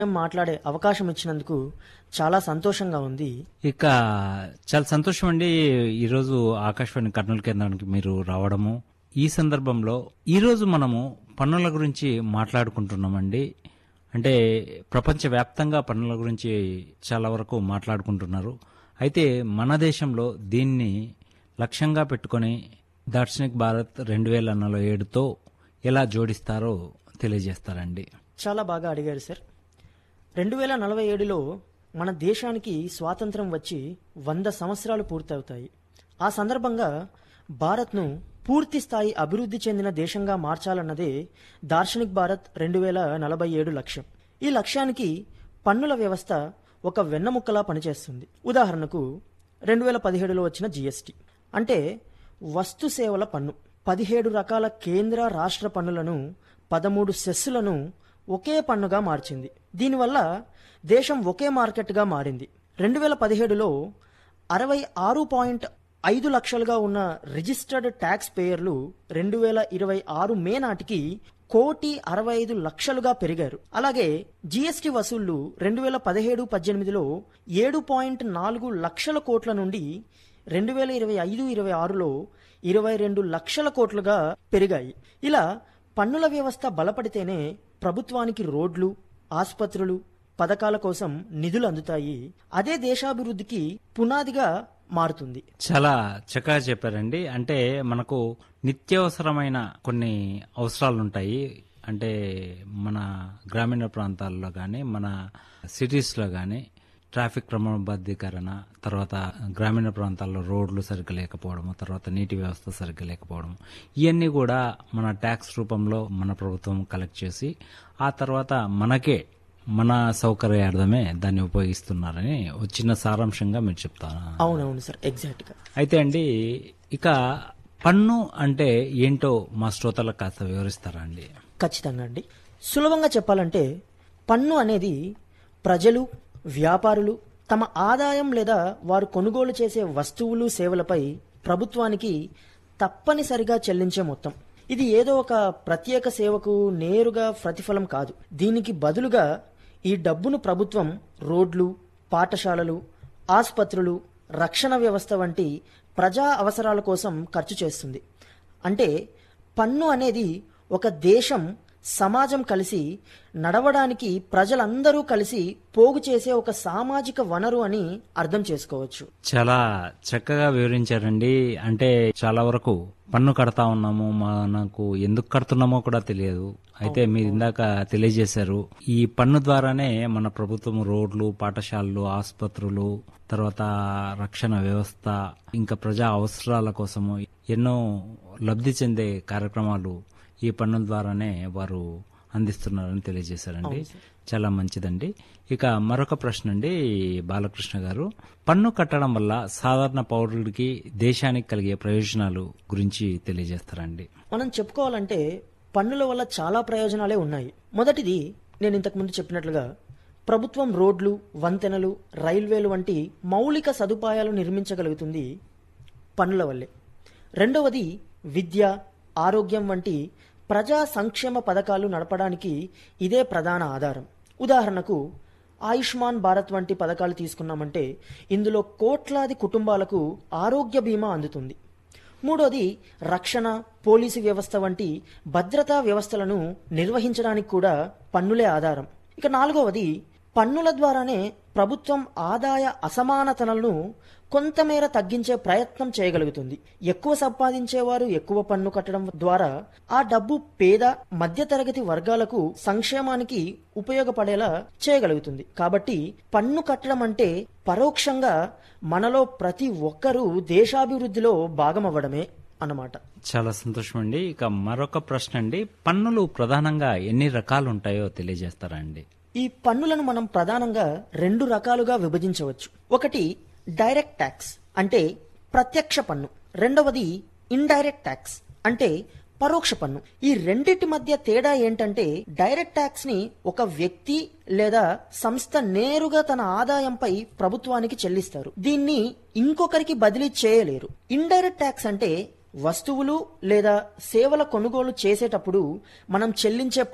మాట్లాడే అవకాశం ఇచ్చినందుకు చాలా సంతోషంగా ఉంది ఇక చాలా సంతోషం అండి ఈరోజు ఆకాశవాణి కర్నూలు కేంద్రానికి మీరు రావడము ఈ సందర్భంలో ఈరోజు మనము పన్నుల గురించి మాట్లాడుకుంటున్నామండి అంటే ప్రపంచవ్యాప్తంగా పన్నుల గురించి చాలా వరకు మాట్లాడుకుంటున్నారు అయితే మన దేశంలో దీన్ని లక్ష్యంగా పెట్టుకొని దార్శనిక్ భారత్ రెండు వేల నలభై ఏడుతో ఎలా జోడిస్తారో తెలియజేస్తారండి చాలా బాగా అడిగారు సార్ రెండు వేల నలభై ఏడులో మన దేశానికి స్వాతంత్రం వచ్చి వంద సంవత్సరాలు పూర్తవుతాయి ఆ సందర్భంగా భారత్ను పూర్తి స్థాయి అభివృద్ధి చెందిన దేశంగా మార్చాలన్నదే దార్శనిక్ భారత్ రెండు వేల నలభై ఏడు లక్ష్యం ఈ లక్ష్యానికి పన్నుల వ్యవస్థ ఒక వెన్నముక్కలా పనిచేస్తుంది ఉదాహరణకు రెండు వేల పదిహేడులో వచ్చిన జీఎస్టీ అంటే వస్తు సేవల పన్ను పదిహేడు రకాల కేంద్ర రాష్ట్ర పన్నులను పదమూడు సెస్సులను ఒకే పన్నుగా మార్చింది దీనివల్ల దేశం ఒకే మార్కెట్గా మారింది రెండు వేల పదిహేడులో అరవై ఆరు పాయింట్ ఐదు లక్షలుగా ఉన్న రిజిస్టర్డ్ ట్యాక్స్ పేయర్లు రెండు వేల ఇరవై ఆరు మే నాటికి కోటి అరవై ఐదు లక్షలుగా పెరిగారు అలాగే జీఎస్టీ వసూళ్లు రెండు వేల పదిహేడు పద్దెనిమిదిలో ఏడు పాయింట్ నాలుగు లక్షల కోట్ల నుండి రెండు వేల ఇరవై ఐదు ఇరవై ఆరులో ఇరవై రెండు లక్షల కోట్లుగా పెరిగాయి ఇలా పన్నుల వ్యవస్థ బలపడితేనే ప్రభుత్వానికి రోడ్లు ఆసుపత్రులు పథకాల కోసం నిధులు అందుతాయి అదే దేశాభివృద్ధికి పునాదిగా మారుతుంది చాలా చక్కగా చెప్పారండి అంటే మనకు నిత్యావసరమైన కొన్ని అవసరాలు ఉంటాయి అంటే మన గ్రామీణ ప్రాంతాల్లో కానీ మన సిటీస్లో కానీ ట్రాఫిక్ క్రమబద్ధీకరణ తర్వాత గ్రామీణ ప్రాంతాల్లో రోడ్లు సరిగ్గా లేకపోవడము తర్వాత నీటి వ్యవస్థ సరిగ్గా లేకపోవడం ఇవన్నీ కూడా మన ట్యాక్స్ రూపంలో మన ప్రభుత్వం కలెక్ట్ చేసి ఆ తర్వాత మనకే మన సౌకర్యార్థమే దాన్ని ఉపయోగిస్తున్నారని ఒక చిన్న సారాంశంగా మీరు చెప్తాను అవునవును సార్ ఎగ్జాక్ట్ గా అయితే అండి ఇక పన్ను అంటే ఏంటో మా శ్రోతలకు కాస్త వివరిస్తారా అండి ఖచ్చితంగా అండి సులభంగా చెప్పాలంటే పన్ను అనేది ప్రజలు వ్యాపారులు తమ ఆదాయం లేదా వారు కొనుగోలు చేసే వస్తువులు సేవలపై ప్రభుత్వానికి తప్పనిసరిగా చెల్లించే మొత్తం ఇది ఏదో ఒక ప్రత్యేక సేవకు నేరుగా ప్రతిఫలం కాదు దీనికి బదులుగా ఈ డబ్బును ప్రభుత్వం రోడ్లు పాఠశాలలు ఆసుపత్రులు రక్షణ వ్యవస్థ వంటి ప్రజా అవసరాల కోసం ఖర్చు చేస్తుంది అంటే పన్ను అనేది ఒక దేశం సమాజం కలిసి నడవడానికి ప్రజలందరూ కలిసి పోగు చేసే ఒక సామాజిక వనరు అని అర్థం చేసుకోవచ్చు చాలా చక్కగా వివరించారండి అంటే చాలా వరకు పన్ను కడతా ఉన్నాము మనకు ఎందుకు కడుతున్నామో కూడా తెలియదు అయితే మీరు ఇందాక తెలియజేశారు ఈ పన్ను ద్వారానే మన ప్రభుత్వం రోడ్లు పాఠశాలలు ఆసుపత్రులు తర్వాత రక్షణ వ్యవస్థ ఇంకా ప్రజా అవసరాల కోసము ఎన్నో లబ్ధి చెందే కార్యక్రమాలు ఈ పన్నుల ద్వారానే వారు అందిస్తున్నారని తెలియజేశారండి చాలా మంచిదండి ఇక మరొక ప్రశ్న అండి బాలకృష్ణ గారు పన్ను కట్టడం వల్ల సాధారణ పౌరుడికి దేశానికి కలిగే ప్రయోజనాలు గురించి తెలియజేస్తారండి మనం చెప్పుకోవాలంటే పన్నుల వల్ల చాలా ప్రయోజనాలే ఉన్నాయి మొదటిది నేను ఇంతకు ముందు చెప్పినట్లుగా ప్రభుత్వం రోడ్లు వంతెనలు రైల్వేలు వంటి మౌలిక సదుపాయాలు నిర్మించగలుగుతుంది పన్నుల వల్లే రెండవది విద్య ఆరోగ్యం వంటి ప్రజా సంక్షేమ పథకాలు నడపడానికి ఇదే ప్రధాన ఆధారం ఉదాహరణకు ఆయుష్మాన్ భారత్ వంటి పథకాలు తీసుకున్నామంటే ఇందులో కోట్లాది కుటుంబాలకు ఆరోగ్య బీమా అందుతుంది మూడోది రక్షణ పోలీసు వ్యవస్థ వంటి భద్రతా వ్యవస్థలను నిర్వహించడానికి కూడా పన్నులే ఆధారం ఇక నాలుగవది పన్నుల ద్వారానే ప్రభుత్వం ఆదాయ అసమానతలను కొంతమేర తగ్గించే ప్రయత్నం చేయగలుగుతుంది ఎక్కువ సంపాదించేవారు ఎక్కువ పన్ను కట్టడం ద్వారా ఆ డబ్బు పేద మధ్యతరగతి వర్గాలకు సంక్షేమానికి ఉపయోగపడేలా చేయగలుగుతుంది కాబట్టి పన్ను కట్టడం అంటే పరోక్షంగా మనలో ప్రతి ఒక్కరూ దేశాభివృద్ధిలో భాగమవ్వడమే అన్నమాట చాలా సంతోషం అండి ఇక మరొక ప్రశ్న అండి పన్నులు ప్రధానంగా ఎన్ని రకాలు ఉంటాయో తెలియజేస్తారా అండి ఈ పన్నులను మనం ప్రధానంగా రెండు రకాలుగా విభజించవచ్చు ఒకటి డైరెక్ట్ ట్యాక్స్ అంటే ప్రత్యక్ష పన్ను రెండవది ఇండైరెక్ట్ ట్యాక్స్ అంటే పరోక్ష పన్ను ఈ రెండిటి మధ్య తేడా ఏంటంటే డైరెక్ట్ ట్యాక్స్ ని ఒక వ్యక్తి లేదా సంస్థ నేరుగా తన ఆదాయంపై ప్రభుత్వానికి చెల్లిస్తారు దీన్ని ఇంకొకరికి బదిలీ చేయలేరు ఇండైరెక్ట్ ట్యాక్స్ అంటే వస్తువులు లేదా సేవల కొనుగోలు చేసేటప్పుడు మనం చెల్లించే పన్ను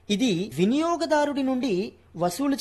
ఇది వినియోగదారుడి నుండి వసూలు